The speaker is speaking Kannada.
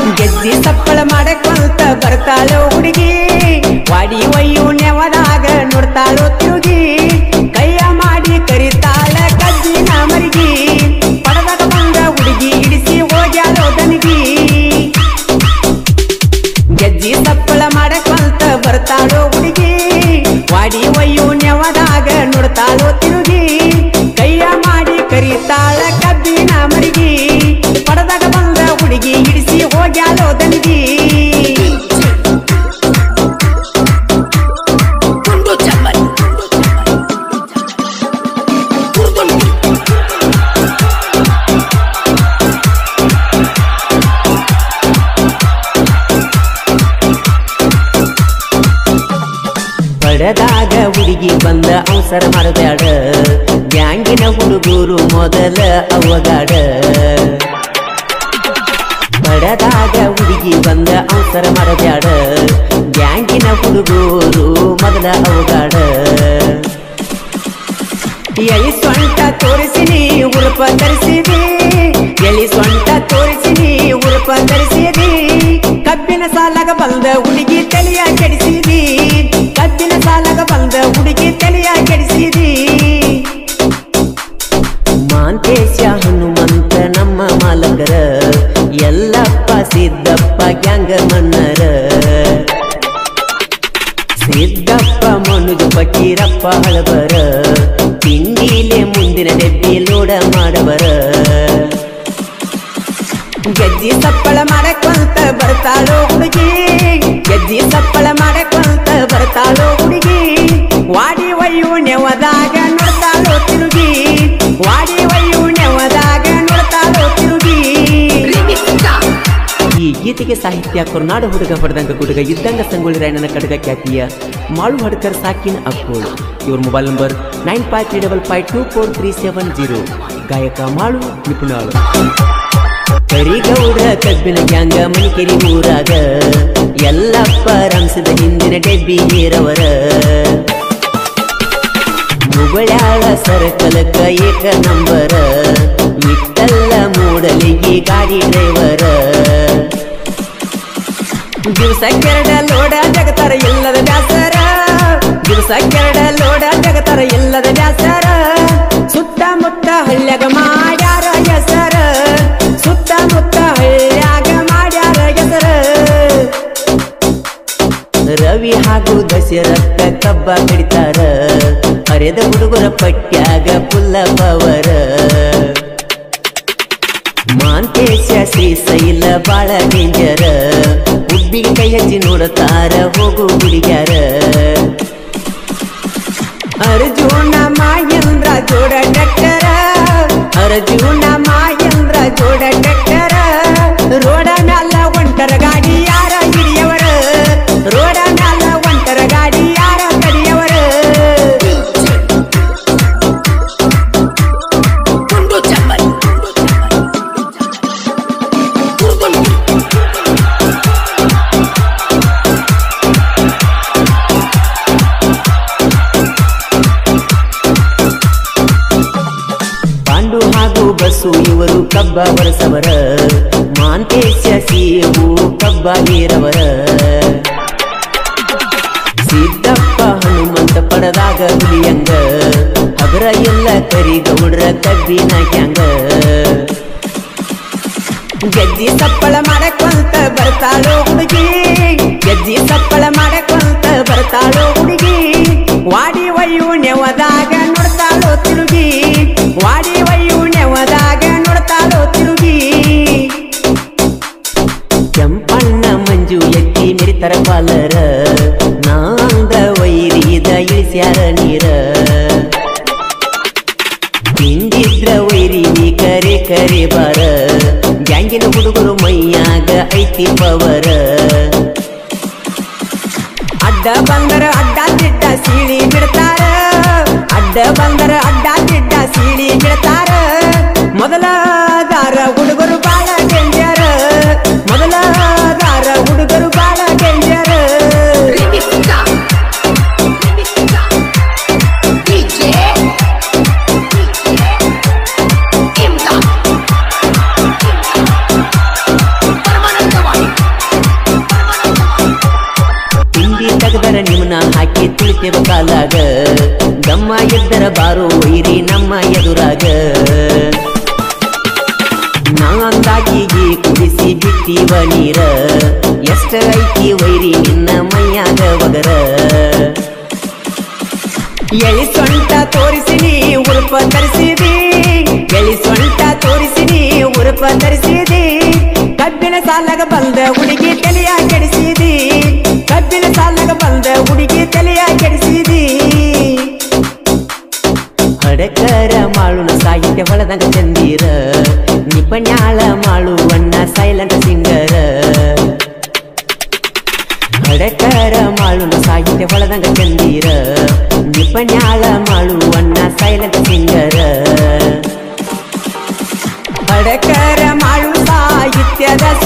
ಗೆಜ್ಜಿ ಸಪ್ಪಳ ಮಾಡಕೊಂತ ಬರ್ತಾಳೋ ಹುಡುಗಿ ವಾಡಿ ಒಯ್ಯು ನೆವದಾಗ ನೋಡ್ತಾಳೋ ತಿರುಗಿ ಕೈಯ ಮಾಡಿ ಕರಿತಾಳ ಕಜ್ಜಿನ ಮರಿಗಿ ಪಡದಾಗ ಬಂದ ಹುಡುಗಿ ಇಡಿಸಿ ಹೋಗ್ಯಾಳೋ ದನಿಗಿ ಗೆಜ್ಜಿ ಸಪ್ಪಳ ಮಾಡಕೊಂತ ಬರ್ತಾಳೋ ಹುಡುಗಿ ವಾಡಿ ಒಯ್ಯು ನೆವದಾಗ ನೋಡ್ತಾಳೋ ತಿರುಗಿ ಕೈಯ ಮಾಡಿ ಕರಿತಾಳ ಕಬ್ಬಿನ ಮರಿಗಿ ಪಡದಾಗ ಬಂದ ಹುಡುಗಿ ಹಿಡಿಸಿ ಹೋಗ್ಯಾಳೋ ದನಿಗಿ Pundu Jamal. Kurban. ಪಡದಾಗ ಹುಡುಗಿ ಬಂದ ಅವಸರ ಮಾಡಬೇಡ ಗ್ಯಾಂಗಿನ ಹುಡುಗರು ಮೊದಲ ಅವಗಾಡ ಪಡದಾಗ ಹುಡುಗಿ ಬಂದ ಅವಸರ ಮಾಡಬೇಡ ಗ್ಯಾಂಗಿನ ಹುಡುಗರು ಮೊದಲ ಅವಗಾಡ ಎಳಿ ಸ್ವಂಟ ತೋರಿಸಿನಿ ಉರುಪ ಧರಿಸಿದಿ ಎಳಿ ಸ್ವಂಟ ತೋರಿಸಿನಿ ಉರುಪ ಧರಿಸಿದಿ ಕಬ್ಬಿನ ಸಾಲಾಗ ಬಂದ ಹುಡುಗಿ ತಲೆಯ ಕೆಡಿಸಿದಿ ಕಬ್ಬಿನ ಸಾಲಾಗ ಬಂದ ಹುಡುಗಿ ತಲೆಯ ಕೆಡಿಸಿದಿ ಮಾಂತೇಶ ಹನುಮಂತ ನಮ್ಮ ಮಾಲಕರ ಎಲ್ಲಪ್ಪ ಸಿದ್ದಪ್ಪ ಗ್ಯಾಂಗ ಮನ್ನರ ಸಿದ್ದಪ್ಪ ಮನುಜ ಫಕೀರಪ್ಪ ಹಳಬರ ತಿಂಡಿಲೆ ಮುಂದಿನ ಡೆಬ್ಬಿ ಲೋಡ ಮಾಡಬರ ಗೆಜ್ಜಿ ಸಪ್ಪಳ ಮಾಡಕೊಂತ ಬರ್ತಾಳೋ ಹುಡುಗಿ ಗೆಜ್ಜಿ ಸಪ್ಪಳ ಮಾಡಕೊಂತ ಬರ್ತಾಳೋ ಹುಡುಗಿ ವಾಡಿ ಒಯ್ಯು ನೆವದಾಗ ನೋಡ್ತಾಳೋ ತಿರುಗಿ ವಾಡಿ ಒಯ್ಯು ನೆವದಾಗ ನೋಡ್ತಾಳೋ ತಿರುಗಿ Remix Star. ಈ ಗೀತೆಗೆ ಸಾಹಿತ್ಯ ಕೊರ್ನಾಡ ಹುಡುಗ ಹೊಡೆದಂಗ ಗುಡುಗ ಇದ್ದಂಗ ಸಂಗೊಳ್ಳಿ ರಾಯಣ್ಣನ ಕಡಗ ಖ್ಯಾತಿಯ ಮಾಳು ಹಡ್ಕರ್ ಸಾಕಿನ್ ಅಕ್ಕೋಳು ಇವ್ರ mobile number nine five three double five two four three seven zero ಗಾಯಕ ಮಾಳು ನಿಪುಣಾಳು ಕರಿಗೌಡ ಕಬ್ಬಿನ ಗ್ಯಾಂಗ ಮಣಿಕೆರಿ ಊರಾಗ ಎಲ್ಲಪ್ಪ ರಂಸದ ಹಿಂದಿನ ಡೆಬ್ಬಿ ನೀರವರ ಮುಗಳಾಳ ಸರ್ಕಲಕ ಏಕ ನಂಬರ ವಿಠಲ್ಲ ಮೂಡಲಿಗಿ ಗಾಡಿ ಡ್ರೈವರ ದಿವಸ ಕೆರಡ ಲೋಡ ಜಗತರ ಇಲ್ಲದ ಬ್ಯಾಸರ ದಿವಸ ಕೆರಡ ಲೋಡ ಜಗತರ ಇಲ್ಲದ ಬ್ಯಾಸರ ಸುತ್ತಮುತ್ತ ಹಳ್ಳ್ಯಾಗ ಮಾಡ್ಯಾರ ಹೆಸರ ಸುತ್ತಮುತ್ತ ಹಳ್ಳ್ಯಾಗ ಮಾಡ್ಯಾರ ಹೆಸರ ರವಿ ಹಾಗೂ ದಶರಥ ಕಬ್ಬ ಕಡಿತಾರ ಹರಿದ ಹುಡುಗರ ಪಟ್ಯಾಗ ಪುಲ್ಲ ಪವರ ಮಾಂತೇಶ ಶ್ರೀಶೈಲ ಬಾಳ ಡೇಂಜರ ಉಬ್ಬಿಗೆ ಕೈ ಹಚ್ಚಿ ನೋಡುತ್ತಾರ ಹೋಗು ಹುಡುಗ್ಯಾರ ಅರ್ಜುನ ಮಾಯಂದ್ರ ಜೋಡ ಡಕ್ಟರ ಅರ್ಜುನ ಮಾಯಂದ್ರ ಜೋಡ ಡಕ್ಟರ ರೋಡ ಮ್ಯಾಲ ಒಂಟರ ಗಾಡಿ ಯಾರ ಹಿಡಿಯವರ ರೋಡ ಮ್ಯಾಲ ಒಂಟರ ಗಾಡಿ ಯಾರ ಕಡಿಯವರ Pundu Jamal. Kurban. ಪಾಂಡು ಹಾಗೂ ಬಸ್ಸು ಇವರು ಕಬ್ಬ ಬರಸವರ ಮಾಂತೇಶ ಸಿಯು ಕಬ್ಬ ನೀರವರ ಸಿದ್ದಪ್ಪ ಹನುಮಂತ ಪಡದಾಗ ಹುಲಿಯಂಗ ಹಬರ ಎಲ್ಲ ಕರಿಗೌಡ್ರ ಕಬ್ಬಿನ ಕ್ಯಾಂಗ ಗೆಜ್ಜಿ ಸಪ್ಪಳ ಮಾಡಕೊಂತ ಬರ್ತಾಳೋ ಹುಡುಗಿ ಗೆಜ್ಜಿ ಸಪ್ಪಳ ಮಾಡಕೊಂತ ಬರ್ತಾಳೋ ಹುಡುಗಿ ವಾಡಿ ಒಯ್ಯು ನೆವದಾಗ ನೋಡ್ತಾಳೋ ತಿರುಗಿ ವಾಡಿ ಒಯ್ಯು ನೆವದಾಗ ನೋಡ್ತಾಳೋ ತಿರುಗಿ ಕೆಂಪಣ್ಣ ಮಂಜು ಎತ್ತಿ ಮೆರಿತರ ಪಾಲರ ನಾಂದ ವೈರಿದ ಇಳಿಸ್ಯಾರ ನೀರ ಹಿಂದಿದ್ರ ವೈರಿ ನೀ ಕರೆ ಕರೆ ಬಾರ ಗ್ಯಾಂಗಿನ ಹುಡುಗರು ಮೈಯಾಗ ಐತಿ ಪವರ ಅಡ್ಡ ಬಂದರ ಅಡ್ಡ ತಿಡ್ಡ ಸೀಳಿ ಬಿಡ್ತಾರ ಅಡ್ಡ ಬಂದರ ಅಡ್ಡ ತಿಡ್ಡ ಸೀಳಿ ಬಿಡ್ತಾರ ಮೊದಲ ದಾರ ಹುಡುಗರು ಬಾಳ ಡೇಂಜರ್ ಮೊದಲ ದಾರ ಹುಡುಗರು ಬಾಳ danger Remix Star. Remix Star. DJ. DJ. Imdad. Permanentawadi. ಬೀಳ್ತೇವ ಕಾಲಾಗ ದಮ್ಮ ಎದ್ದರ ಬಾರೋ ವೈರಿ ನಮ್ಮ ಎದುರಾಗ ನಾ ಅಂದಾಕಿಗೆ ಕುದಿಸಿ ಬಿಟ್ಟಿವ ನೀರ ಎಷ್ಟ ಐತಿ ವೈರಿ ನಿನ್ನ ಮೈಯಾಗ ಒಗರ ಎಳಿ ಸೊಂಟ ತೋರಿಸಿನಿ ಉರುಪ ತರಿಸಿದಿ ಎಳಿ ಸೊಂಟ ತೋರಿಸಿನಿ ಉರುಪ ತರಿಸಿದಿ ಕಬ್ಬಿನ ಸಾಲಾಗ ಬಂದ ಹುಡುಗಿ ತಲೆಯ ಕೆಡಿಸಿದಿ ಕಬ್ಬಿನ ಸಾಲಾಗ ಬಂದ ಹುಡುಗಿ ತಲೆಯ ಕೆಡಿಸಿದಿ ಹಡಕರ ಮಾಳುನ ಸಾಹಿತ್ಯ ಹೊಳದಂಗ ಚಂದೀರ ನಿಪಣ್ಯಾಳ ಮಾಳುವಣ್ಣ ಸೈಲೆಂಟ್ ಸಿಂಗರ ಹಡಕರ ಮಾಳುನ ಸಾಹಿತ್ಯ ಹೊಳದಂಗ ಚಂದೀರ ನಿಪಣ್ಯಾಳ ಮಾಳುವಣ್ಣ ಸೈಲೆಂಟ್ ಸಿಂಗರ ಹಡಕರ ಮಾಳು ಸಾಹಿತ್ಯದ